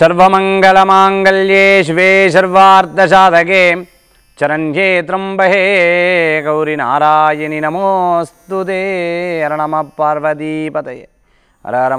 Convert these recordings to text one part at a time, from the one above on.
सर्वमङ्गलमाङ्गल्ये शिवे सर्वार्धसाधके चरण्ये त्र्यम्बहे गौरिनारायणि नमोऽस्तु ते हर नमः पार्वतीपतये हर हर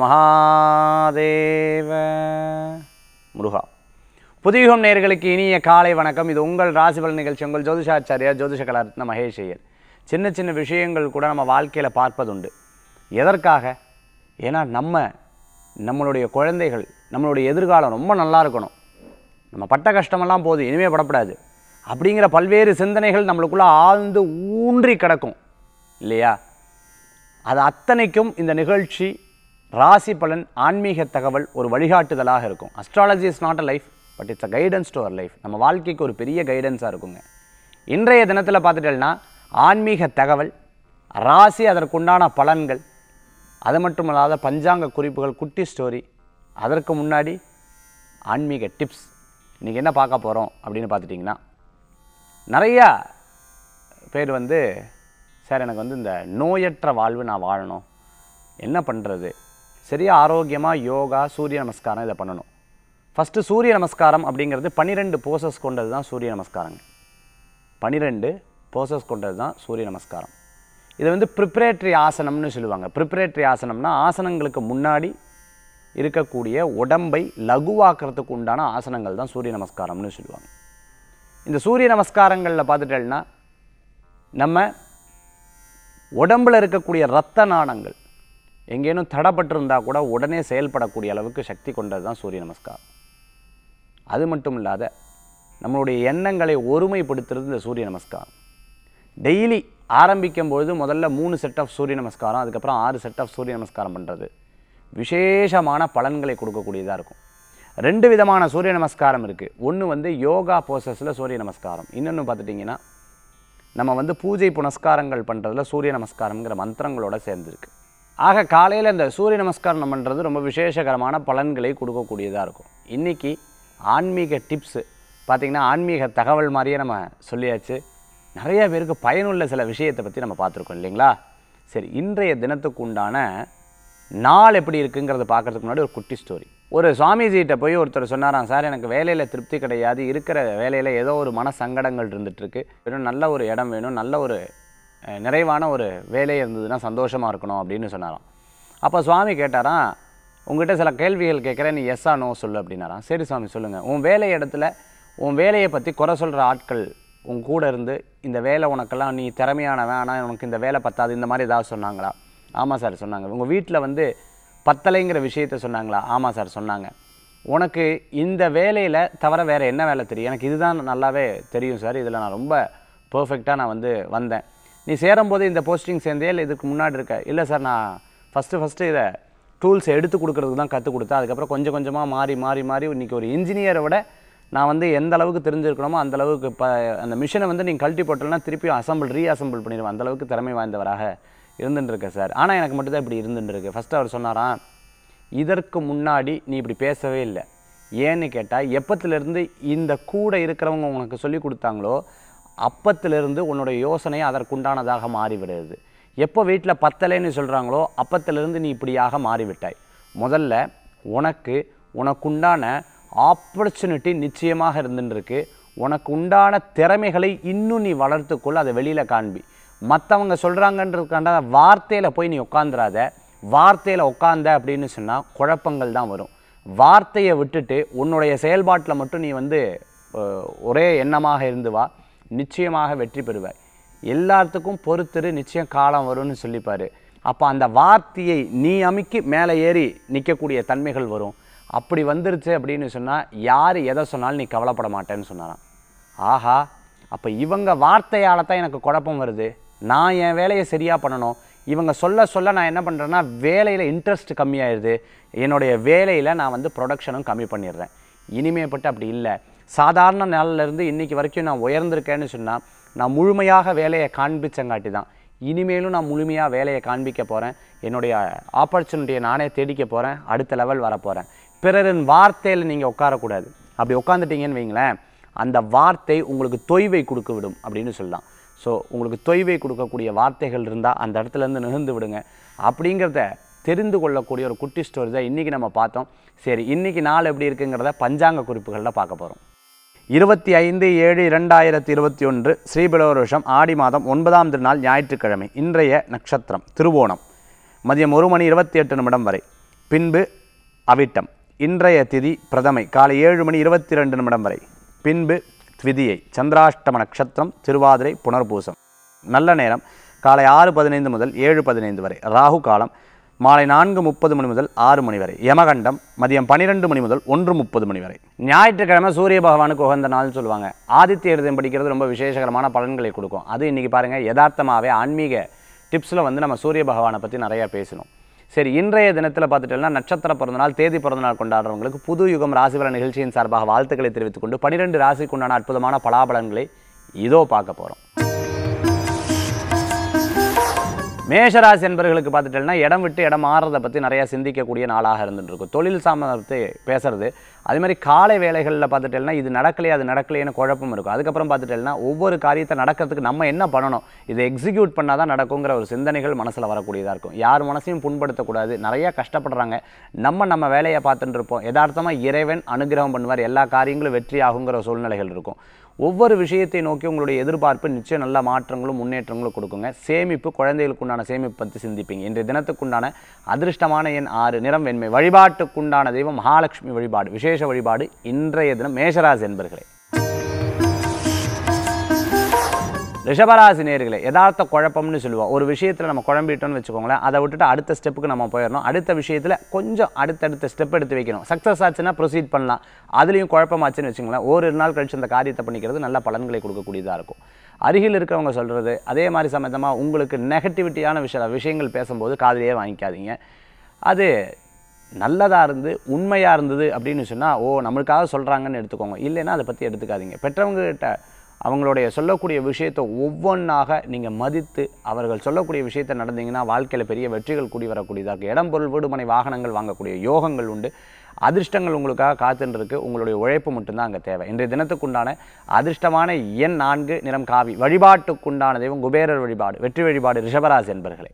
மகாதேவ முருகா புதியுகம் நேர்களுக்கு இனிய காலை வணக்கம் இது உங்கள் ராசிபல் நிகழ்ச்சி உங்கள் ஜோதிஷாச்சாரியார் ஜோதிஷ கலாரத்ன மகேஷ் ஐயர் சின்ன சின்ன விஷயங்கள் கூட நம்ம வாழ்க்கையில் பார்ப்பதுண்டு எதற்காக ஏன்னா நம்ம நம்மளுடைய குழந்தைகள் நம்மளுடைய எதிர்காலம் ரொம்ப நல்லா இருக்கணும் நம்ம பட்ட கஷ்டமெல்லாம் போதும் இனிமே படப்படாது அப்படிங்கிற பல்வேறு சிந்தனைகள் நம்மளுக்குள்ள ஆழ்ந்து ஊன்றி கிடக்கும் இல்லையா அது அத்தனைக்கும் இந்த நிகழ்ச்சி ராசி பலன் ஆன்மீக தகவல் ஒரு வழிகாட்டுதலாக இருக்கும் astrology is not a life but it's a guidance to our life நம்ம வாழ்க்கைக்கு ஒரு பெரிய கைடன்ஸாக இருக்குங்க இன்றைய தினத்தில் பார்த்துட்டேன்னா ஆன்மீக தகவல் ராசி அதற்குண்டான பலன்கள் அது மட்டும் இல்லாத பஞ்சாங்க குறிப்புகள் குட்டி ஸ்டோரி அதற்கு முன்னாடி ஆன்மீக டிப்ஸ் இன்றைக்கி என்ன பார்க்க போகிறோம் அப்படின்னு பார்த்துட்டிங்கன்னா நிறையா பேர் வந்து சார் எனக்கு வந்து இந்த நோயற்ற வாழ்வு நான் வாழணும் என்ன பண்ணுறது சரியா ஆரோக்கியமாக யோகா சூரிய நமஸ்காரம் இதை பண்ணணும் ஃபஸ்ட்டு சூரிய நமஸ்காரம் அப்படிங்கிறது பன்னிரெண்டு போசஸ் கொண்டது தான் சூரிய நமஸ்காரங்க பன்னிரெண்டு போசஸ் கொண்டது தான் சூரிய நமஸ்காரம் இது வந்து ப்ரிப்பரேட்டரி ஆசனம்னு சொல்லுவாங்க ப்ரிப்பரேட்டரி ஆசனம்னா ஆசனங்களுக்கு முன்னாடி இருக்கக்கூடிய உடம்பை லகுவாக்குறதுக்கு உண்டான ஆசனங்கள் தான் சூரிய நமஸ்காரம்னு சொல்லுவாங்க இந்த சூரிய நமஸ்காரங்களில் பார்த்துட்டேன்னா நம்ம உடம்பில் இருக்கக்கூடிய இரத்த நாணங்கள் எங்கேனும் தடப்பட்டிருந்தா கூட உடனே செயல்படக்கூடிய அளவுக்கு சக்தி கொண்டது தான் சூரிய நமஸ்காரம் அது மட்டும் இல்லாத நம்மளுடைய எண்ணங்களை ஒருமைப்படுத்துறது இந்த சூரிய நமஸ்காரம் டெய்லி ஆரம்பிக்கும் பொழுது முதல்ல மூணு செட் ஆஃப் சூரிய நமஸ்காரம் அதுக்கப்புறம் ஆறு செட் ஆஃப் சூரிய நமஸ்காரம் பண்ணுறது விசேஷமான பலன்களை கொடுக்கக்கூடியதாக இருக்கும் ரெண்டு விதமான சூரிய நமஸ்காரம் இருக்குது ஒன்று வந்து யோகா போசஸில் சூரிய நமஸ்காரம் இன்னொன்று பார்த்துட்டிங்கன்னா நம்ம வந்து பூஜை புனஸ்காரங்கள் பண்ணுறதுல சூரிய நமஸ்காரம்ங்கிற மந்திரங்களோட சேர்ந்துருக்கு ஆக காலையில் இந்த சூரிய நமஸ்காரம் பண்ணுறது ரொம்ப விசேஷகரமான பலன்களை கொடுக்கக்கூடியதாக இருக்கும் இன்றைக்கி ஆன்மீக டிப்ஸு பார்த்திங்கன்னா ஆன்மீக தகவல் மாதிரியே நம்ம சொல்லியாச்சு நிறைய பேருக்கு பயனுள்ள சில விஷயத்தை பற்றி நம்ம பார்த்துருக்கோம் இல்லைங்களா சரி இன்றைய தினத்துக்கு உண்டான நாள் எப்படி இருக்குங்கிறத பார்க்கறதுக்கு முன்னாடி ஒரு குட்டி ஸ்டோரி ஒரு சுவாமிஜிகிட்ட போய் ஒருத்தர் சொன்னாராம் சார் எனக்கு வேலையில் திருப்தி கிடையாது இருக்கிற வேலையில் ஏதோ ஒரு மன சங்கடங்கள் இருந்துகிட்ருக்கு வெறும் நல்ல ஒரு இடம் வேணும் நல்ல ஒரு அஹ், நிறைவான ஒரு வேலை இருந்ததுன்னா சந்தோஷமாக இருக்கணும் அப்படின்னு சொன்னாராம் அப்போ சுவாமி கேட்டாராம் உங்ககிட்ட சில கேள்விகள் கேட்குறேன் நீ எஸ்ஸா நோ சொல்லு அப்படின்னாராம் சரி சுவாமி சொல்லுங்கள் உன் வேலை இடத்துல உன் வேலையை பற்றி குறை சொல்கிற ஆட்கள் உன் கூட இருந்து இந்த வேலை உனக்கெல்லாம் நீ திறமையானவன் ஆனால் உனக்கு இந்த வேலை பத்தாது இந்த மாதிரி ஏதாவது சொன்னாங்களா ஆமாம் சார் சொன்னாங்க உங்கள் வீட்டில் வந்து பத்தலைங்கிற விஷயத்த சொன்னாங்களா ஆமாம் சார் சொன்னாங்க உனக்கு இந்த வேலையில் தவிர வேறு என்ன வேலை தெரியும் எனக்கு இதுதான் நல்லாவே தெரியும் சார் இதில் நான் ரொம்ப பர்ஃபெக்டாக நான் வந்து வந்தேன் நீ சேரும்போது இந்த போஸ்டிங் சேர்ந்தே இல்லை இதுக்கு முன்னாடி இருக்க இல்லை சார் நான் ஃபஸ்ட்டு ஃபஸ்ட்டு இதை டூல்ஸ் எடுத்து கொடுக்கறதுக்கு தான் கற்றுக் கொடுத்தேன் அதுக்கப்புறம் கொஞ்சம் கொஞ்சமாக மாறி மாறி மாறி இன்றைக்கி ஒரு இன்ஜினியரை விட நான் வந்து எந்த அளவுக்கு தெரிஞ்சிருக்கணுமோ அந்த அளவுக்கு இப்போ அந்த மிஷினை வந்து நீங்கள் கழட்டி போட்டோம்னா திருப்பி அசம்பிள் ரீஅசம்பிள் பண்ணிடுவேன் அந்த அளவுக்கு திறமை வாய்ந்தவராக இருந்துட்டு இருக்கேன் சார் ஆனால் எனக்கு மட்டும் தான் இப்படி இருந்துட்டு இருக்கு ஃபஸ்ட்டு அவர் சொன்னாராம் இதற்கு முன்னாடி நீ இப்படி பேசவே இல்லை ஏன்னு கேட்டால் எப்பத்திலிருந்து இந்த கூட இருக்கிறவங்க உனக்கு சொல்லி கொடுத்தாங்களோ அப்பத்திலிருந்து உன்னோட யோசனை அதற்குண்டானதாக மாறிவிடுது எப்போ வீட்டில் பத்தலைன்னு சொல்கிறாங்களோ அப்பத்திலிருந்து நீ இப்படியாக மாறிவிட்டாய் முதல்ல உனக்கு உனக்குண்டான ஆப்பர்ச்சுனிட்டி நிச்சயமாக இருந்துட்டு இருக்கு உனக்கு உண்டான திறமைகளை இன்னும் நீ வளர்த்துக்கொள் அதை வெளியில் காண்பி மற்றவங்க சொல்கிறாங்கன்றதுக்காண்ட வார்த்தையில் போய் நீ உட்காந்துராத வார்த்தையில் உட்காந்த அப்படின்னு சொன்னால் குழப்பங்கள் தான் வரும் வார்த்தையை விட்டுட்டு உன்னுடைய செயல்பாட்டில் மட்டும் நீ வந்து அஹ், ஒரே எண்ணமாக இருந்து வா நிச்சயமாக வெற்றி பெறுவாய் எல்லாத்துக்கும் பொறுத்திரு நிச்சயம் காலம் வரும்னு சொல்லிப்பாரு அப்போ அந்த வார்த்தையை நீ அமுக்கி மேலே ஏறி நிற்கக்கூடிய தன்மைகள் வரும் அப்படி வந்துருச்சு அப்படின்னு சொன்னால் யார் எதை சொன்னாலும் நீ கவலைப்பட மாட்டேன்னு சொன்னாராம் ஆஹா அப்போ இவங்க வார்த்தையால் தான் எனக்கு குழப்பம் வருது நான் என் வேலையை சரியாக பண்ணணும் இவங்க சொல்ல சொல்ல நான் என்ன பண்ணுறேன்னா வேலையில் இன்ட்ரெஸ்ட் கம்மியாயிருது என்னுடைய வேலையில் நான் வந்து ப்ரொடக்ஷனும் கம்மி பண்ணிடுறேன் இனிமேப்பட்டு அப்படி இல்லை சாதாரண நாள்ல இருந்து இன்னைக்கு வரைக்கும் நான் உயர்ந்திருக்கேன்னு சொன்னால் நான் முழுமையாக வேலையை காண்பிச்சங்காட்டி தான் இனிமேலும் நான் முழுமையாக வேலையை காண்பிக்க போகிறேன் என்னுடைய ஆப்பர்ச்சுனிட்டியை நானே தேடிக்க போகிறேன் அடுத்த லெவல் வர போகிறேன் பிறரின் வார்த்தையில் நீங்கள் உட்காரக்கூடாது அப்படி உட்காந்துட்டீங்கன்னு வைங்களேன் அந்த வார்த்தை உங்களுக்கு தொய்வை கொடுக்க விடும் அப்படின்னு சொல்லலாம் ஸோ உங்களுக்கு தொய்வை கொடுக்கக்கூடிய வார்த்தைகள் இருந்தால் அந்த இடத்துல இருந்து நிகழ்ந்து விடுங்க அப்படிங்கிறத தெரிந்து கொள்ளக்கூடிய ஒரு குட்டி ஸ்டோரி தான் இன்றைக்கி நம்ம பார்த்தோம் சரி இன்றைக்கி நாள் எப்படி இருக்குங்கிறத பஞ்சாங்க குறிப்புகளில் பார்க்க போகிறோம் இருபத்தி ஐந்து ஏழு இரண்டாயிரத்தி இருபத்தி ஒன்று ஸ்ரீபிலவர் வருஷம் ஆடி மாதம் ஒன்பதாம் திருநாள் ஞாயிற்றுக்கிழமை இன்றைய நட்சத்திரம் திருவோணம் மதியம் ஒரு மணி இருபத்தி எட்டு நிமிடம் வரை பின்பு அவிட்டம் இன்றைய திதி பிரதமை காலை ஏழு மணி இருபத்தி ரெண்டு நிமிடம் வரை பின்பு த்விதியை சந்திராஷ்டம நட்சத்திரம் திருவாதிரை புனர்பூசம் நல்ல நேரம் காலை ஆறு பதினைந்து முதல் ஏழு பதினைந்து வரை ராகு காலம் மாலை நான்கு முப்பது மணி முதல் ஆறு மணி வரை யமகண்டம் மதியம் பன்னிரெண்டு மணி முதல் ஒன்று முப்பது மணி வரை ஞாயிற்றுக்கிழமை சூரிய பகவானுக்கு உகந்த நாள்னு சொல்லுவாங்க ஆதித்ய இருதயம் படிக்கிறது ரொம்ப விசேஷகரமான பலன்களை கொடுக்கும் அது இன்றைக்கி பாருங்கள் யதார்த்தமாகவே ஆன்மீக டிப்ஸில் வந்து நம்ம சூரிய பகவானை பற்றி நிறையா பேசணும் சரி இன்றைய தினத்தில் பார்த்துட்டோம்னா நட்சத்திர பிறந்தநாள் தேதி பிறந்தநாள் கொண்டாடுறவங்களுக்கு புது யுகம் ராசிபல நிகழ்ச்சியின் சார்பாக வாழ்த்துக்களை தெரிவித்துக் கொண்டு பனிரெண்டு ராசிக்கு உண்டான அற்புதமான பலாபலன்களை இதோ பார்க்க போகிறோம் மேஷராசி என்பவர்களுக்கு பார்த்துட்டோம்னா இடம் விட்டு இடம் மாறுறதை பற்றி நிறையா சிந்திக்கக்கூடிய நாளாக இருந்துட்டு இருக்கும் தொழில் சாமர்த்தி பேசுறது அதே மாதிரி காலை வேலைகளில் பார்த்துட்டேன்னா இது நடக்கலையே அது நடக்கலையேன்னு குழப்பம் இருக்கும் அதுக்கப்புறம் பார்த்துட்டேன்னா ஒவ்வொரு காரியத்தை நடக்கிறதுக்கு நம்ம என்ன பண்ணணும் இதை எக்ஸிக்யூட் பண்ணால் தான் நடக்குங்கிற ஒரு சிந்தனைகள் மனசில் வரக்கூடியதாக இருக்கும் யார் மனசையும் புண்படுத்தக்கூடாது நிறையா கஷ்டப்படுறாங்க நம்ம நம்ம வேலையை பார்த்துட்டு இருப்போம் யதார்த்தமாக இறைவன் அனுகிரகம் பண்ணுவார் எல்லா காரியங்களும் வெற்றி ஆகுங்கிற சூழ்நிலைகள் இருக்கும் ஒவ்வொரு விஷயத்தை நோக்கி உங்களுடைய எதிர்பார்ப்பு நிச்சயம் நல்ல மாற்றங்களும் முன்னேற்றங்களும் கொடுக்குங்க சேமிப்பு குழந்தைகளுக்கு உண்டான சேமிப்பு பற்றி சிந்திப்பீங்க இன்றைய தினத்துக்குண்டான அதிர்ஷ்டமான எண் ஆறு நிறம் வெண்மை வழிபாட்டுக்குண்டான தெய்வம் மகாலட்சுமி வழிபாடு விசேஷ வழிபாடு இன்றைய தினம் மேஷராசி என்பர்களே ரிஷபராசி நேர்களே யதார்த்த குழப்பம்னு சொல்லுவோம் ஒரு விஷயத்தில் நம்ம குழம்பிட்டோம்னு வச்சுக்கோங்களேன் அதை விட்டுட்டு அடுத்த ஸ்டெப்புக்கு நம்ம போயிடணும் அடுத்த விஷயத்தில் கொஞ்சம் அடுத்தடுத்த ஸ்டெப் எடுத்து வைக்கணும் சக்ஸஸ் ஆச்சுன்னா ப்ரொசீட் பண்ணலாம் அதுலேயும் குழப்பமாச்சுன்னு வச்சுக்கோங்களேன் ஒரு நாள் கழிச்சு அந்த காரியத்தை பண்ணிக்கிறது நல்ல பலன்களை கொடுக்கக்கூடியதாக இருக்கும் அருகில் இருக்கவங்க சொல்கிறது அதே மாதிரி சம்மந்தமாக உங்களுக்கு நெகட்டிவிட்டியான விஷய விஷயங்கள் பேசும்போது காதிலேயே வாங்கிக்காதீங்க அது நல்லதாக இருந்து உண்மையாக இருந்தது அப்படின்னு சொன்னால் ஓ நம்மளுக்காக சொல்கிறாங்கன்னு எடுத்துக்கோங்க இல்லைன்னா அதை பற்றி எடுத்துக்காதீங்க பெற்றவங்ககிட்ட அவங்களுடைய சொல்லக்கூடிய விஷயத்தை ஒவ்வொன்றாக நீங்கள் மதித்து அவர்கள் சொல்லக்கூடிய விஷயத்தை நடந்தீங்கன்னா வாழ்க்கையில் பெரிய வெற்றிகள் கூடி வரக்கூடியதாக இருக்குது இடம் பொருள் வீடுமனை வாகனங்கள் வாங்கக்கூடிய யோகங்கள் உண்டு அதிர்ஷ்டங்கள் உங்களுக்காக காத்துன்னு இருக்கு உங்களுடைய உழைப்பு மட்டும்தான் அங்கே தேவை இன்றைய தினத்துக்குண்டான அதிர்ஷ்டமான எண் நான்கு நிறம் காவி வழிபாட்டுக்குண்டான தெய்வம் குபேரர் வழிபாடு வெற்றி வழிபாடு ரிஷபராசி என்பர்களே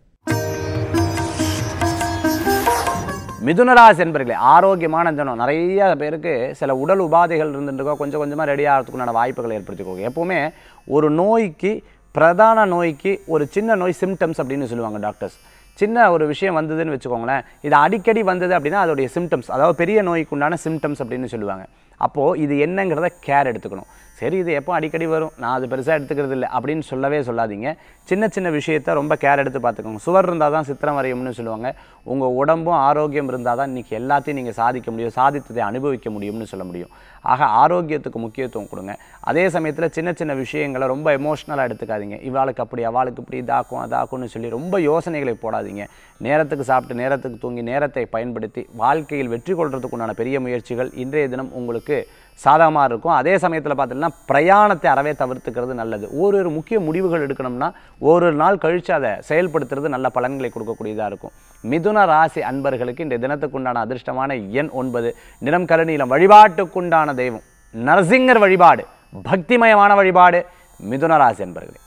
மிதுனராசி என்பர்களே ஆரோக்கியமான தினம் நிறைய பேருக்கு சில உடல் உபாதைகள் இருந்துருக்கோ கொஞ்சம் கொஞ்சமாக ரெடி ஆகிறதுக்குண்டான வாய்ப்புகளை ஏற்படுத்திக்கோங்க எப்போவுமே ஒரு நோய்க்கு பிரதான நோய்க்கு ஒரு சின்ன நோய் சிம்டம்ஸ் அப்படின்னு சொல்லுவாங்க டாக்டர்ஸ் சின்ன ஒரு விஷயம் வந்ததுன்னு வச்சுக்கோங்களேன் இது அடிக்கடி வந்தது அப்படின்னா அதோடைய சிம்டம்ஸ் அதாவது பெரிய நோய்க்கு உண்டான சிம்டம்ஸ் அப்படின்னு சொல்லுவாங்க அப்போது இது என்னங்கிறத கேர் எடுத்துக்கணும் சரி இது எப்போ அடிக்கடி வரும் நான் அது பெருசாக எடுத்துக்கிறது இல்லை அப்படின்னு சொல்லவே சொல்லாதீங்க சின்ன சின்ன விஷயத்த ரொம்ப கேர் எடுத்து பார்த்துக்கோங்க சுவர் இருந்தால் தான் சித்திரம் வரையும்னு சொல்லுவாங்க உங்கள் உடம்பும் ஆரோக்கியம் இருந்தால் தான் இன்றைக்கி எல்லாத்தையும் நீங்கள் சாதிக்க முடியும் சாதித்ததை அனுபவிக்க முடியும்னு சொல்ல முடியும் ஆக ஆரோக்கியத்துக்கு முக்கியத்துவம் கொடுங்க அதே சமயத்தில் சின்ன சின்ன விஷயங்களை ரொம்ப எமோஷ்னலாக எடுத்துக்காதீங்க இவாளுக்கு அப்படி அவளுக்கு இப்படி இதாக்கும் அதாக்கும்னு சொல்லி ரொம்ப யோசனைகளை போடாதீங்க நேரத்துக்கு சாப்பிட்டு நேரத்துக்கு தூங்கி நேரத்தை பயன்படுத்தி வாழ்க்கையில் வெற்றி கொள்றதுக்கு உண்டான பெரிய முயற்சிகள் இன்றைய தினம் உங்களுக்கு சாதகமாக இருக்கும் அதே சமயத்தில் பார்த்தீங்கன்னா பிரயாணத்தை அறவே தவிர்த்துக்கிறது நல்லது ஒரு ஒரு முக்கிய முடிவுகள் எடுக்கணும்னா ஒரு ஒரு நாள் கழித்து அதை செயல்படுத்துறது நல்ல பலன்களை கொடுக்கக்கூடியதாக இருக்கும் மிதுன ராசி அன்பர்களுக்கு இந்த தினத்துக்குண்டான அதிர்ஷ்டமான எண் ஒன்பது நிறம் கருநீலம் வழிபாட்டுக்குண்டான தெய்வம் நரசிங்கர் வழிபாடு பக்திமயமான வழிபாடு மிதுன ராசி அன்பர்களே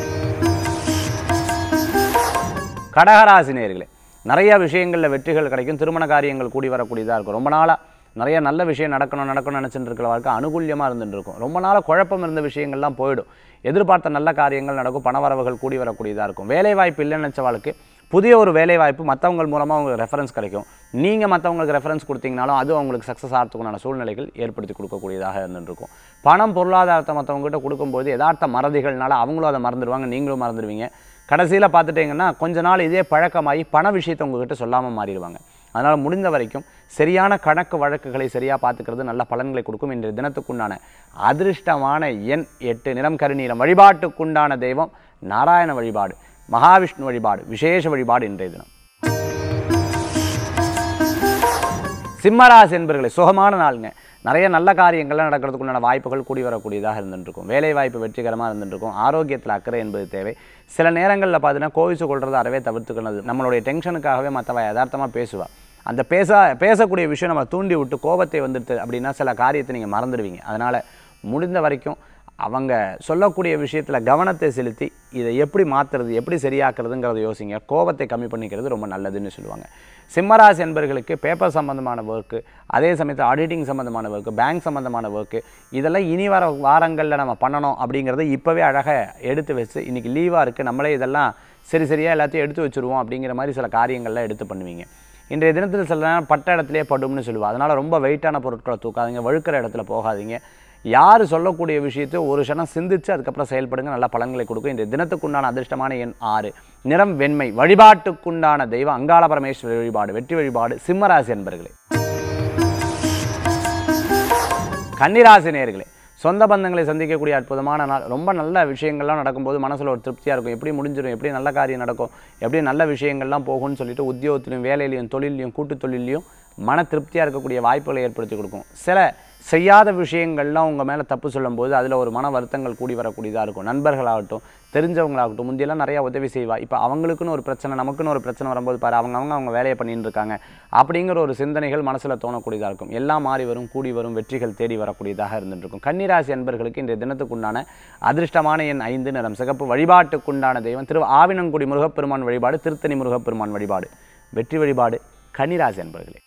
கடகராசி நேர்களே நிறைய விஷயங்களில் வெற்றிகள் கிடைக்கும் திருமண காரியங்கள் கூடி வரக்கூடியதாக இருக்கும் ரொம்ப நாளாக நிறைய நல்ல விஷயம் நடக்கணும் நடக்கணும்னு நினச்சிட்டு இருக்கிற வாழ்க்கை அனுகூல்யமாக இருந்துட்டு இருக்கும் ரொம்ப நாளாக குழப்பம் இருந்த விஷயங்கள்லாம் போயிடும் எதிர்பார்த்த நல்ல காரியங்கள் நடக்கும் பணவரவுகள் கூடி வரக்கூடியதாக இருக்கும் வேலை வாய்ப்பு இல்லைன்னு நினச்ச வாழ்க்கை புதிய ஒரு வேலை வாய்ப்பு மற்றவங்க மூலமாக உங்களுக்கு ரெஃபரன்ஸ் கிடைக்கும் நீங்கள் மற்றவங்களுக்கு ரெஃபரன்ஸ் கொடுத்தீங்கனாலும் அது அவங்களுக்கு சக்ஸஸ் ஆகிறதுக்குண்டான சூழ்நிலைகள் ஏற்படுத்தி கொடுக்கக்கூடியதாக இருந்துட்டு இருக்கும் பணம் பொருளாதாரத்தை மற்றவங்ககிட்ட கொடுக்கும்போது யதார்த்த மறதிகள்னால அவங்களும் அதை மறந்துடுவாங்க நீங்களும் மறந்துடுவீங்க கடைசியில் பார்த்துட்டிங்கன்னா கொஞ்ச நாள் இதே பழக்கமாகி பண விஷயத்தை உங்ககிட்ட சொல்லாமல் மாறிடுவாங்க அதனால் முடிந்த வரைக்கும் சரியான கணக்கு வழக்குகளை சரியாக பார்த்துக்கிறது நல்ல பலன்களை கொடுக்கும் இன்றைய தினத்துக்குண்டான அதிர்ஷ்டமான எண் எட்டு நிறம் கருநீரம் வழிபாட்டுக்குண்டான தெய்வம் நாராயண வழிபாடு மகாவிஷ்ணு வழிபாடு விசேஷ வழிபாடு இன்றைய தினம் சிம்மராசி என்பர்களை சுகமான நாளுங்க நிறைய நல்ல காரியங்கள்லாம் நடக்கிறதுக்குண்டான வாய்ப்புகள் கூடி வரக்கூடியதாக இருந்துருக்கும் வேலை வாய்ப்பு வெற்றிகரமாக இருந்துருக்கும் ஆரோக்கியத்தில் அக்கறை என்பது தேவை சில நேரங்களில் பார்த்தீங்கன்னா கோவிச்சு கொள்றது அறவே தவிர்த்துக்கணும் நம்மளுடைய டென்ஷனுக்காகவே மற்றவ யதார்த்தமாக பேசுவா அந்த பேச பேசக்கூடிய விஷயம் நம்ம தூண்டி விட்டு கோபத்தை வந்துடுது அப்படின்னா சில காரியத்தை நீங்கள் மறந்துடுவீங்க அதனால் முடிந்த வரைக்கும் அவங்க சொல்லக்கூடிய விஷயத்தில் கவனத்தை செலுத்தி இதை எப்படி மாற்றுறது எப்படி சரியாக்குறதுங்கிறத யோசிங்க கோபத்தை கம்மி பண்ணிக்கிறது ரொம்ப நல்லதுன்னு சொல்லுவாங்க சிம்மராசி என்பர்களுக்கு பேப்பர் சம்மந்தமான ஒர்க்கு அதே சமயத்தில் ஆடிட்டிங் சம்மந்தமான ஒர்க்கு பேங்க் சம்மந்தமான ஒர்க்கு இதெல்லாம் இனி வர வாரங்களில் நம்ம பண்ணணும் அப்படிங்கிறத இப்போவே அழகாக எடுத்து வச்சு இன்றைக்கி லீவாக இருக்குது நம்மளே இதெல்லாம் சரி சரியாக எல்லாத்தையும் எடுத்து வச்சுருவோம் அப்படிங்கிற மாதிரி சில காரியங்கள்லாம் எடுத்து பண்ணுவீங்க இன்றைய தினத்தில் சில நேரம் பட்ட இடத்துலையே படும்னு சொல்லுவாள் அதனால் ரொம்ப வெயிட்டான பொருட்களை தூக்காதீங்க வழுக்கிற இடத்துல போகாதீங்க யார் சொல்லக்கூடிய விஷயத்தை ஒரு க்ஷணம் சிந்திச்சு அதுக்கப்புறம் செயல்படுங்க நல்ல பலன்களை கொடுக்கும் இந்த தினத்துக்குண்டான அதிர்ஷ்டமான எண் ஆறு நிறம் வெண்மை வழிபாட்டுக்குண்டான தெய்வம் அங்காள பரமேஸ்வரி வழிபாடு வெற்றி வழிபாடு சிம்மராசி என்பர்களே கன்னிராசி நேர்களே சொந்த பந்தங்களை சந்திக்கக்கூடிய அற்புதமான நாள் ரொம்ப நல்ல விஷயங்கள்லாம் நடக்கும்போது மனசில் ஒரு திருப்தியாக இருக்கும் எப்படி முடிஞ்சிடும் எப்படி நல்ல காரியம் நடக்கும் எப்படி நல்ல விஷயங்கள்லாம் போகும்னு சொல்லிட்டு உத்தியோகத்திலையும் வேலையிலையும் தொழிலையும் கூட்டு தொழிலையும் மன திருப்தியாக இருக்கக்கூடிய வாய்ப்புகளை ஏற்படுத்தி கொடுக்கும் சில செய்யாத விஷயங்கள்லாம் உங்கள் மேலே தப்பு சொல்லும்போது அதில் ஒரு மன வருத்தங்கள் கூடி வரக்கூடியதாக இருக்கும் நண்பர்களாகட்டும் தெரிஞ்சவங்களாகட்டும் முந்தியெல்லாம் நிறையா உதவி செய்வா இப்போ அவங்களுக்குன்னு ஒரு பிரச்சனை நமக்குன்னு ஒரு பிரச்சனை வரும்போது பாரு அவங்க அவங்க அவங்க வேலையை பண்ணிட்டு இருக்காங்க அப்படிங்கிற ஒரு சிந்தனைகள் மனசில் தோணக்கூடியதாக இருக்கும் எல்லாம் மாறி வரும் கூடி வரும் வெற்றிகள் தேடி வரக்கூடியதாக இருந்துட்டு இருக்கும் கன்னிராசி அன்பர்களுக்கு இன்றைய தினத்துக்குண்டான அதிர்ஷ்டமான எண் ஐந்து நிறம் சிகப்பு வழிபாட்டுக்குண்டான தெய்வம் திரு ஆவினங்குடி முருகப்பெருமான் வழிபாடு திருத்தணி முருகப்பெருமான் வழிபாடு வெற்றி வழிபாடு கன்னிராசி அன்பர்களே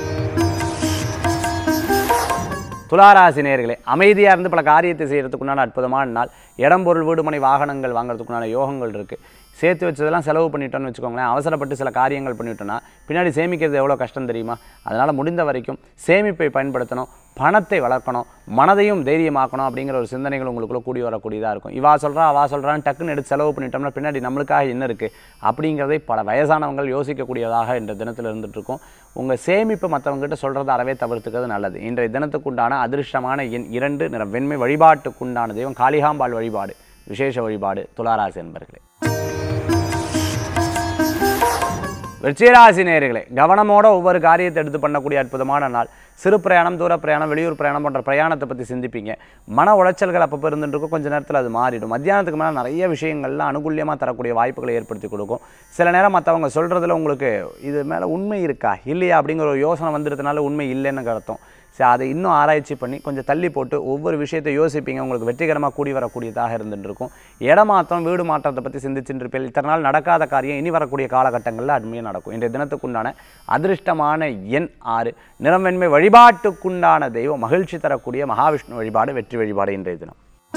துளாராசி நேர்களே அமைதியாக இருந்து பல காரியத்தை செய்கிறதுக்குண்டான அற்புதமான நாள் இடம் பொருள் வீடுமனை வாகனங்கள் வாங்குறதுக்குண்டான யோகங்கள் இருக்குது சேர்த்து வச்சதெல்லாம் செலவு பண்ணிட்டோம்னு வச்சுக்கோங்களேன் அவசரப்பட்டு சில காரியங்கள் பண்ணிட்டோன்னா பின்னாடி சேமிக்கிறது எவ்வளோ கஷ்டம் தெரியுமா அதனால் முடிந்த வரைக்கும் சேமிப்பை பயன்படுத்தணும் பணத்தை வளர்க்கணும் மனதையும் தைரியமாக்கணும் அப்படிங்கிற ஒரு சிந்தனைகள் உங்களுக்குள்ள கூடி வரக்கூடியதாக இருக்கும் இவா சொல்கிறா அவா சொல்கிறான்னு டக்குன்னு எடுத்து செலவு பண்ணிட்டோம்னா பின்னாடி நம்மளுக்காக என்ன இருக்குது அப்படிங்கிறதை பல வயசானவங்கள் யோசிக்கக்கூடியதாக இந்த தினத்தில் இருந்துட்டு இருக்கும் உங்கள் சேமிப்பு மற்றவங்ககிட்ட சொல்கிறத அறவே தவிர்த்துக்கிறது நல்லது இன்றைய தினத்துக்குண்டான அதிர்ஷ்டமான எண் இரண்டு நிறம் வெண்மை வழிபாட்டுக்குண்டான தெய்வம் காளிகாம்பாள் வழிபாடு விசேஷ வழிபாடு துளாராசி என்பர்களே விருச்சிகராசி நேயர்களே கவனமோட ஒவ்வொரு காரியத்தை எடுத்து பண்ணக்கூடிய அற்புதமான நாள் சிறு பிரயாணம் தூர பிரயாணம் வெளியூர் பிரயாணம் போன்ற பிரயாணத்தை பற்றி சிந்திப்பீங்க மன உளைச்சல்கள் அப்பப்போ இருந்துட்டு இருக்கும் கொஞ்ச நேரத்தில் அது மாறிடும் மத்தியானத்துக்கு மேலே நிறைய விஷயங்கள்லாம் அனுகூலியமாக தரக்கூடிய வாய்ப்புகளை ஏற்படுத்தி கொடுக்கும் சில நேரம் மற்றவங்க சொல்கிறதுல உங்களுக்கு இது மேலே உண்மை இருக்கா இல்லையா அப்படிங்கிற ஒரு யோசனை வந்துடுறதுனால உண்மை இல்லைன்னு அர்த்தம் சரி அதை இன்னும் ஆராய்ச்சி பண்ணி கொஞ்சம் தள்ளி போட்டு ஒவ்வொரு விஷயத்தை யோசிப்பீங்க உங்களுக்கு வெற்றிகரமாக கூடி வரக்கூடியதாக இருந்துட்டு இருக்கும் இடமாற்றம் வீடு மாற்றத்தை பற்றி சிந்திச்சுட்டு இருப்பீங்க இத்தனை நாள் நடக்காத காரியம் இனி வரக்கூடிய காலகட்டங்களில் அருமையாக நடக்கும் இன்றைய தினத்துக்குண்டான அதிர்ஷ்டமான எண் ஆறு நிறம் வெண்மை வழிபாட்டுக்குண்டான தெய்வம் மகிழ்ச்சி தரக்கூடிய மகாவிஷ்ணு வழிபாடு வெற்றி வழிபாடு இன்றைய தினம்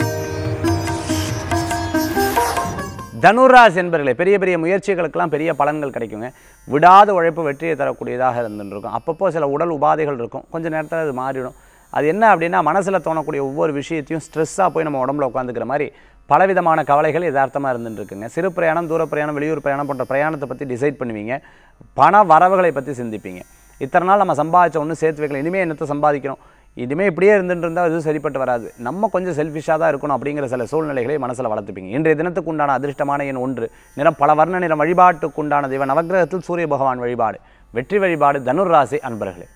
தனுராசி என்பர்களே பெரிய பெரிய முயற்சிகளுக்கெல்லாம் பெரிய பலன்கள் கிடைக்குங்க விடாத உழைப்பு வெற்றியை தரக்கூடியதாக இருந்துட்டு இருக்கும் அப்பப்போ சில உடல் உபாதைகள் இருக்கும் கொஞ்சம் நேரத்தில் அது மாறிடும் அது என்ன அப்படின்னா மனசில் தோணக்கூடிய ஒவ்வொரு விஷயத்தையும் ஸ்ட்ரெஸ்ஸாக போய் நம்ம உடம்புல உட்காந்துக்கிற மாதிரி பலவிதமான கவலைகள் யதார்த்தமாக இருந்துட்டு இருக்குங்க சிறு பிரயாணம் தூர பிரயாணம் வெளியூர் பிரயாணம் போன்ற பிரயாணத்தை பற்றி டிசைட் பண்ணுவீங்க பண வரவுகளை பற்றி சிந்திப்பீங்க இத்தனை நாள் நம்ம சம்பாதிச்ச ஒன்று சேர்த்து வைக்கல இனிமேல் என்னத்தை சம்பாதிக்கணும் இனிமேல் இப்படியே இருந்துட்டு இருந்தால் அது சரிப்பட்டு வராது நம்ம கொஞ்சம் செல்ஃபிஷாக தான் இருக்கணும் அப்படிங்கிற சில சூழ்நிலைகளை மனசில் வளர்த்துப்பீங்க இன்றைய தினத்துக்கு உண்டான அதிர்ஷ்டமான எண் ஒன்று நிறம் பல வர்ண நிறம் வழிபாட்டுக்கு உண்டான தெய்வம் நவக்கிரகத்தில் சூரிய பகவான் வழிபாடு வெற்றி வழிபாடு தனுர் ராசி அன்பர்களே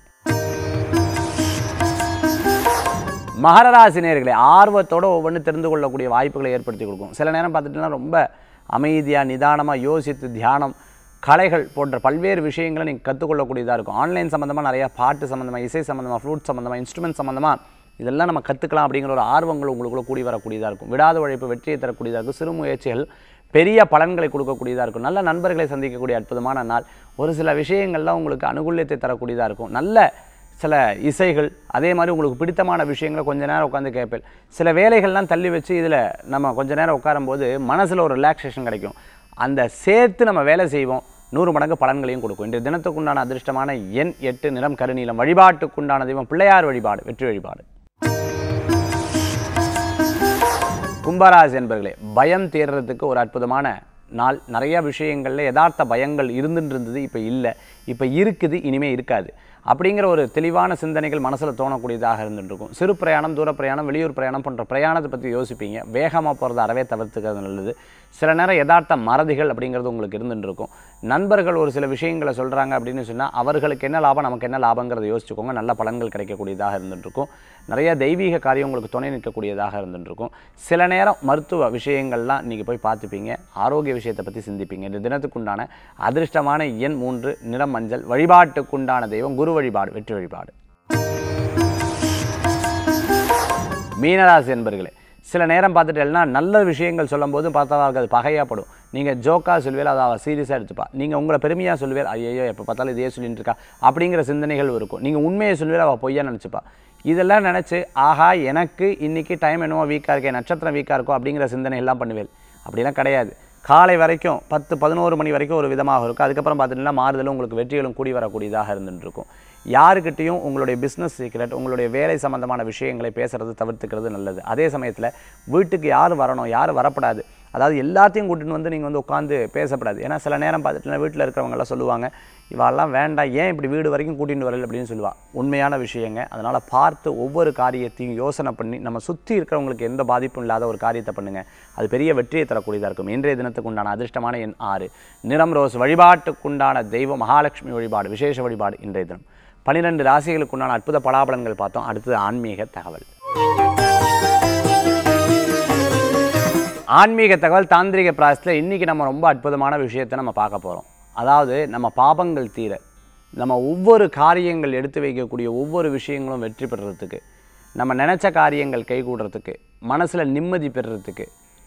மகர ராசி நேயர்களே ஆர்வத்தோட ஒவ்வொன்று தெரிந்து கொள்ளக்கூடிய வாய்ப்புகளை ஏற்படுத்தி கொடுக்கும் சில நேரம் பார்த்துட்டுனா ரொம்ப அமைதியாக நிதானமாக யோசித்து தியானம் கலைகள் போன்ற பல்வேறு விஷயங்களை நீங்கள் கற்றுக்கொள்ளக்கூடியதாக இருக்கும் ஆன்லைன் சம்மந்தமாக நிறையா பாட்டு சம்மந்தமாக இசை சம்மந்தமாக ஃப்ளூட் சம்மந்தமாக இன்ஸ்ட்ருமெண்ட் சம்மந்தமாக இதெல்லாம் நம்ம கற்றுக்கலாம் அப்படிங்கிற ஒரு ஆர்வங்கள் உங்களுக்குள்ள கூடி வரக்கூடியதாக இருக்கும் விடாத உழைப்பு வெற்றியை தரக்கூடியதாக இருக்கும் சிறு முயற்சிகள் பெரிய பலன்களை கொடுக்கக்கூடியதாக இருக்கும் நல்ல நண்பர்களை சந்திக்கக்கூடிய அற்புதமான நாள் ஒரு சில விஷயங்கள்லாம் உங்களுக்கு அனுகூல்யத்தை தரக்கூடியதாக இருக்கும் நல்ல சில இசைகள் அதே மாதிரி உங்களுக்கு பிடித்தமான விஷயங்களை கொஞ்ச நேரம் உட்காந்து கேட்பேன் சில வேலைகள்லாம் தள்ளி வச்சு இதில் நம்ம கொஞ்ச நேரம் உட்காரும்போது மனசில் ஒரு ரிலாக்ஸேஷன் கிடைக்கும் அந்த சேர்த்து நம்ம வேலை செய்வோம் நூறு மடங்கு பலன்களையும் கொடுக்கும் இன்றைய தினத்துக்குண்டான அதிர்ஷ்டமான எண் எட்டு நிறம் கருநீலம் வழிபாட்டுக்குண்டான தெய்வம் பிள்ளையார் வழிபாடு வெற்றி வழிபாடு கும்பராசி என்பர்களே பயம் தேர்றதுக்கு ஒரு அற்புதமான நாள் நிறைய விஷயங்களில் யதார்த்த பயங்கள் இருந்துட்டு இருந்தது இப்போ இல்லை இப்போ இருக்குது இனிமே இருக்காது அப்படிங்கிற ஒரு தெளிவான சிந்தனைகள் மனசில் தோணக்கூடியதாக இருந்துட்டு இருக்கும் சிறு பிரயாணம் தூர பிரயாணம் வெளியூர் பிரயாணம் போன்ற பிரயாணத்தை பற்றி யோசிப்பீங்க வேகமாக போகிறத அறவே தவிர்த்துக்கிறது நல்லது சில நேரம் யதார்த்த மறதிகள் அப்படிங்கிறது உங்களுக்கு இருந்துட்டு இருக்கும் நண்பர்கள் ஒரு சில விஷயங்களை சொல்கிறாங்க அப்படின்னு சொன்னால் அவர்களுக்கு என்ன லாபம் நமக்கு என்ன லாபங்கிறத யோசிச்சுக்கோங்க நல்ல பலன்கள் கிடைக்கக்கூடியதாக இருந்துட்டு இருக்கும் நிறைய தெய்வீக காரியம் உங்களுக்கு துணை நிற்கக்கூடியதாக இருந்துட்டு இருக்கும் சில நேரம் மருத்துவ விஷயங்கள்லாம் நீங்கள் போய் பார்த்துப்பீங்க ஆரோக்கிய விஷயத்தை பற்றி சிந்திப்பீங்க இந்த தினத்துக்குண்டான அதிர்ஷ்டமான எண் மூன்று நிறம் மஞ்சள் வழிபாட்டுக்குண்டான தெய்வம் குரு வழிபாடு வெற்றி வழிபாடு மீனராசி என்பர்களே சில நேரம் பார்த்துட்டேன்னா நல்ல விஷயங்கள் சொல்லும்போது பார்த்தா அது பகையாப்படும் நீங்கள் ஜோக்காக சொல்லுவேல் அதை அவள் சீரியஸாக எடுத்துப்பா நீங்கள் உங்களை பெருமையாக சொல்லுவேல் ஐயோ எப்போ பார்த்தாலும் இதே சொல்லிட்டு இருக்கா அப்படிங்கிற சிந்தனைகள் இருக்கும் நீங்கள் உண்மையை சொல்லுவேல் அவள் பொய்யா நினச்சிப்பா இதெல்லாம் நினச்சி ஆஹா எனக்கு இன்னைக்கு டைம் என்னவோ வீக்காக இருக்கே நட்சத்திரம் வீக்காக இருக்கோ அப்படிங்கிற சிந்தனை எல்லாம் பண்ணுவேன் அப்படிலாம் கிடையாது காலை வரைக்கும் பத்து பதினோரு மணி வரைக்கும் ஒரு விதமாக இருக்கும் அதுக்கப்புறம் பார்த்துட்டிங்கன்னா மாறுதலும் உங்களுக்கு வெற்றிகளும் கூடி வரக்கூடியதாக இருந்துட்டு இருக்கும் யாருக்கிட்டையும் உங்களுடைய பிஸ்னஸ் சீக்ரெட் உங்களுடைய வேலை சம்பந்தமான விஷயங்களை பேசுறது தவிர்த்துக்கிறது நல்லது அதே சமயத்தில் வீட்டுக்கு யார் வரணும் யார் வரப்படாது அதாவது எல்லாத்தையும் கூட்டிட்டு வந்து நீங்கள் வந்து உட்காந்து பேசப்படாது ஏன்னா சில நேரம் பார்த்துட்டுனா வீட்டில் இருக்கிறவங்கெல்லாம் சொல்லுவாங்க இவாளெல்லாம் வேண்டாம் ஏன் இப்படி வீடு வரைக்கும் கூட்டிட்டு வரல அப்படின்னு சொல்லுவா உண்மையான விஷயங்க அதனால் பார்த்து ஒவ்வொரு காரியத்தையும் யோசனை பண்ணி நம்ம சுற்றி இருக்கிறவங்களுக்கு எந்த பாதிப்பும் இல்லாத ஒரு காரியத்தை பண்ணுங்கள் அது பெரிய வெற்றியை தரக்கூடியதாக இருக்கும் இன்றைய தினத்துக்கு உண்டான அதிர்ஷ்டமான எண் ஆறு நிறம் ரோஸ் வழிபாட்டுக்குண்டான தெய்வம் மகாலட்சுமி வழிபாடு விசேஷ வழிபாடு இன்றைய தினம் பன்னிரெண்டு ராசிகளுக்குண்டான அற்புத பலாபலன்கள் பார்த்தோம் அடுத்தது ஆன்மீக தகவல் ஆன்மீக தகவல் தாந்திரிக பிராயசத்தில் இன்றைக்கி நம்ம ரொம்ப அற்புதமான விஷயத்தை நம்ம பார்க்க போகிறோம் அதாவது நம்ம பாபங்கள் தீர நம்ம ஒவ்வொரு காரியங்கள் எடுத்து வைக்கக்கூடிய ஒவ்வொரு விஷயங்களும் வெற்றி பெறுறதுக்கு நம்ம நினச்ச காரியங்கள் கைகூடுறதுக்கு மனசில் நிம்மதி பெறுறதுக்கு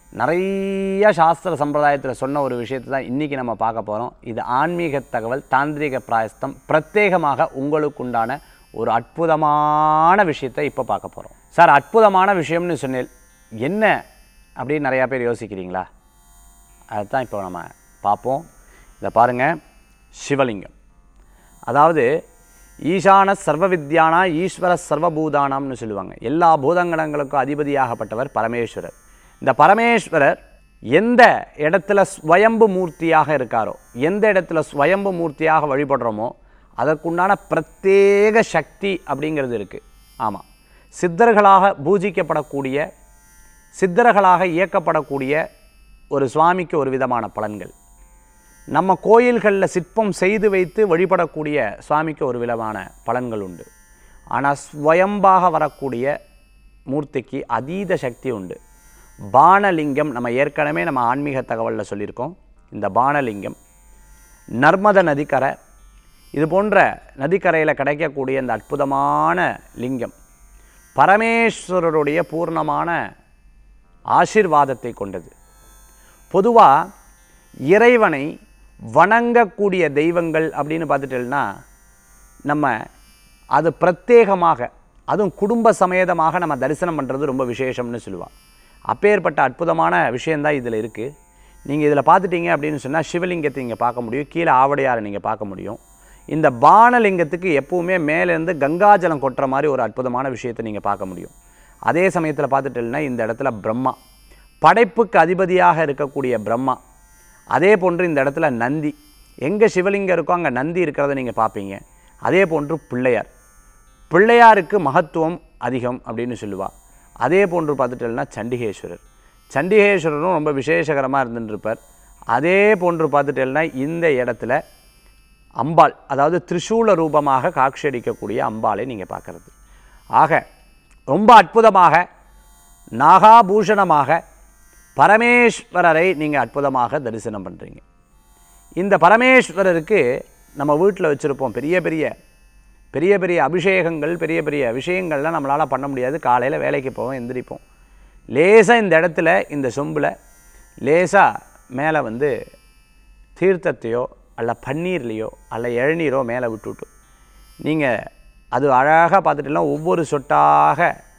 நிறைய சாஸ்திர சம்பிரதாயத்தில் சொன்ன ஒரு விஷயத்தை தான் இன்றைக்கி நம்ம பார்க்க போகிறோம் இது ஆன்மீக தகவல் தாந்திரிக பிராயஸ்தம் பிரத்யேகமாக உங்களுக்குண்டான ஒரு அற்புதமான விஷயத்தை இப்போ பார்க்க போகிறோம் சார் அற்புதமான விஷயம்னு சொன்னேன் என்ன அப்படின்னு நிறையா பேர் யோசிக்கிறீங்களா அதுதான் இப்போ நம்ம பார்ப்போம் இதை பாருங்கள் சிவலிங்கம் அதாவது ஈசான சர்வ வித்யானா ஈஸ்வர சர்வபூதானாம்னு சொல்லுவாங்க எல்லா பூதங்கணங்களுக்கும் அதிபதியாகப்பட்டவர் பரமேஸ்வரர் இந்த பரமேஸ்வரர் எந்த இடத்துல ஸ்வயம்பு மூர்த்தியாக இருக்காரோ எந்த இடத்துல ஸ்வயம்பு மூர்த்தியாக வழிபடுறோமோ அதற்குண்டான பிரத்யேக சக்தி அப்படிங்கிறது இருக்குது ஆமாம் சித்தர்களாக பூஜிக்கப்படக்கூடிய சித்தர்களாக இயக்கப்படக்கூடிய ஒரு சுவாமிக்கு ஒரு விதமான பலன்கள் நம்ம கோயில்களில் சிற்பம் செய்து வைத்து வழிபடக்கூடிய சுவாமிக்கு ஒரு விதமான பலன்கள் உண்டு ஆனால் ஸ்வயம்பாக வரக்கூடிய மூர்த்திக்கு அதீத சக்தி உண்டு பானலிங்கம் நம்ம ஏற்கனவே நம்ம ஆன்மீக தகவலில் சொல்லியிருக்கோம் இந்த பானலிங்கம் நர்மத நதிக்கரை இது போன்ற நதிக்கரையில் கிடைக்கக்கூடிய இந்த அற்புதமான லிங்கம் பரமேஸ்வரருடைய பூர்ணமான ஆசீர்வாதத்தை கொண்டது பொதுவாக இறைவனை வணங்கக்கூடிய தெய்வங்கள் அப்படின்னு பார்த்துட்டேன்னா நம்ம அது பிரத்யேகமாக அதுவும் குடும்ப சமேதமாக நம்ம தரிசனம் பண்ணுறது ரொம்ப விசேஷம்னு சொல்லுவாள் அப்பேற்பட்ட அற்புதமான விஷயந்தான் இதில் இருக்குது நீங்கள் இதில் பார்த்துட்டீங்க அப்படின்னு சொன்னால் சிவலிங்கத்தை நீங்கள் பார்க்க முடியும் கீழே ஆவடையாரை நீங்கள் பார்க்க முடியும் இந்த பானலிங்கத்துக்கு எப்பவுமே மேலேருந்து கங்காஜலம் கொட்டுற மாதிரி ஒரு அற்புதமான விஷயத்தை நீங்கள் பார்க்க முடியும் அதே சமயத்தில் பார்த்துட்டேன்னா இந்த இடத்துல பிரம்மா படைப்புக்கு அதிபதியாக இருக்கக்கூடிய பிரம்மா அதே போன்று இந்த இடத்துல நந்தி எங்கே சிவலிங்கம் இருக்கோ அங்கே நந்தி இருக்கிறத நீங்கள் பார்ப்பீங்க அதே போன்று பிள்ளையார் பிள்ளையாருக்கு மகத்துவம் அதிகம் அப்படின்னு சொல்லுவா அதே போன்று பார்த்துட்டேன்னா சண்டிகேஸ்வரர் சண்டிகேஸ்வரரும் ரொம்ப விசேஷகரமாக இருந்துருப்பார் அதே போன்று பார்த்துட்டேன்னா இந்த இடத்துல அம்பாள் அதாவது திரிசூல ரூபமாக காட்சியளிக்கக்கூடிய அம்பாளை நீங்கள் பார்க்குறது ஆக ரொம்ப அற்புதமாக நாகாபூஷணமாக பரமேஸ்வரரை நீங்கள் அற்புதமாக தரிசனம் பண்ணுறீங்க இந்த பரமேஸ்வரருக்கு நம்ம வீட்டில் வச்சுருப்போம் பெரிய பெரிய பெரிய பெரிய அபிஷேகங்கள் பெரிய பெரிய விஷயங்கள்லாம் நம்மளால் பண்ண முடியாது காலையில் வேலைக்கு போவோம் எந்திரிப்போம் லேசாக இந்த இடத்துல இந்த சொம்பில் லேசாக மேலே வந்து தீர்த்தத்தையோ அல்ல பன்னீர்லேயோ அல்ல இளநீரோ மேலே விட்டுவிட்டு நீங்கள் அது அழகாக பார்த்துட்டுலாம் ஒவ்வொரு சொட்டாக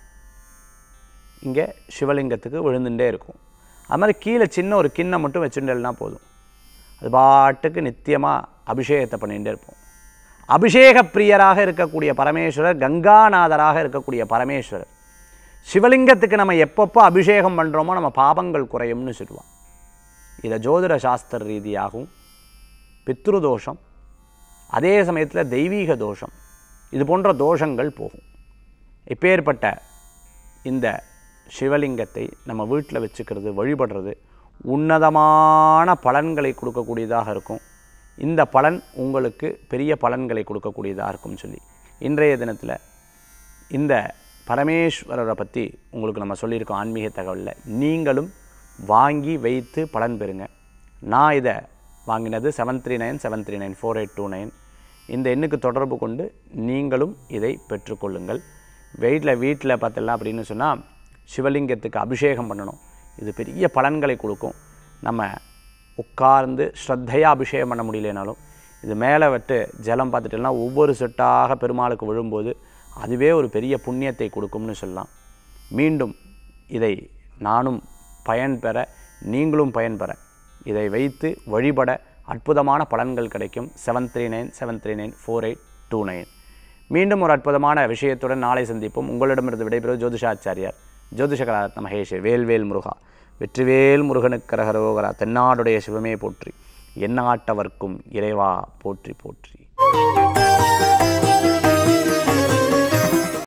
இங்கே சிவலிங்கத்துக்கு விழுந்துட்டே இருக்கும் அது மாதிரி கீழே சின்ன ஒரு கிண்ணம் மட்டும் வச்சுட்டேன்னா போதும் அது பாட்டுக்கு நித்தியமாக அபிஷேகத்தை பண்ணிகிட்டே இருப்போம் அபிஷேக பிரியராக இருக்கக்கூடிய பரமேஸ்வரர் கங்காநாதராக இருக்கக்கூடிய பரமேஸ்வரர் சிவலிங்கத்துக்கு நம்ம எப்பப்போ அபிஷேகம் பண்ணுறோமோ நம்ம பாபங்கள் குறையும்னு சொல்லுவான் இதை ஜோதிட சாஸ்திர ரீதியாகவும் பித்ரு தோஷம் அதே சமயத்தில் தெய்வீக தோஷம் இது போன்ற தோஷங்கள் போகும் இப்பேற்பட்ட இந்த சிவலிங்கத்தை நம்ம வீட்டில் வச்சுக்கிறது வழிபடுறது உன்னதமான பலன்களை கொடுக்கக்கூடியதாக இருக்கும் இந்த பலன் உங்களுக்கு பெரிய பலன்களை கொடுக்கக்கூடியதாக இருக்கும்னு சொல்லி இன்றைய தினத்தில் இந்த பரமேஸ்வரரை பற்றி உங்களுக்கு நம்ம சொல்லியிருக்கோம் ஆன்மீக தகவலில் நீங்களும் வாங்கி வைத்து பலன் பெறுங்க நான் இதை வாங்கினது seven three nine seven three nine four eight two nine இந்த எண்ணுக்கு தொடர்பு கொண்டு நீங்களும் இதை பெற்றுக்கொள்ளுங்கள் வெயிட்டில் வீட்டில் பார்த்தலாம் அப்படின்னு சொன்னால் சிவலிங்கத்துக்கு அபிஷேகம் பண்ணணும் இது பெரிய பலன்களை கொடுக்கும் நம்ம உட்கார்ந்து ஸ்ரத்தையாக அபிஷேகம் பண்ண முடியலனாலும் இது மேலே விட்டு ஜலம் பார்த்துட்டோம்னா ஒவ்வொரு சொட்டாக பெருமாளுக்கு விழும்போது அதுவே ஒரு பெரிய புண்ணியத்தை கொடுக்கும்னு சொல்லலாம் மீண்டும் இதை நானும் பயன் பெற நீங்களும் பயன் பெற இதை வைத்து வழிபட அற்புதமான பலன்கள் கிடைக்கும் seven three nine seven three nine four eight two nine மீண்டும் ஒரு அற்புதமான விஷயத்துடன் நாளை சந்திப்போம் உங்களிடமிருந்து விடைபெறுவது ஜோதிஷாச்சாரியார் ஜோதிஷகராரத்ன மகேஷ் வேல்வேல் முருகா வெற்றிவேல் முருகனுக்கு கரகரோகரா தென்னாடுடைய சிவமே போற்றி எந்நாட்டவர்க்கும் இறைவா போற்றி போற்றி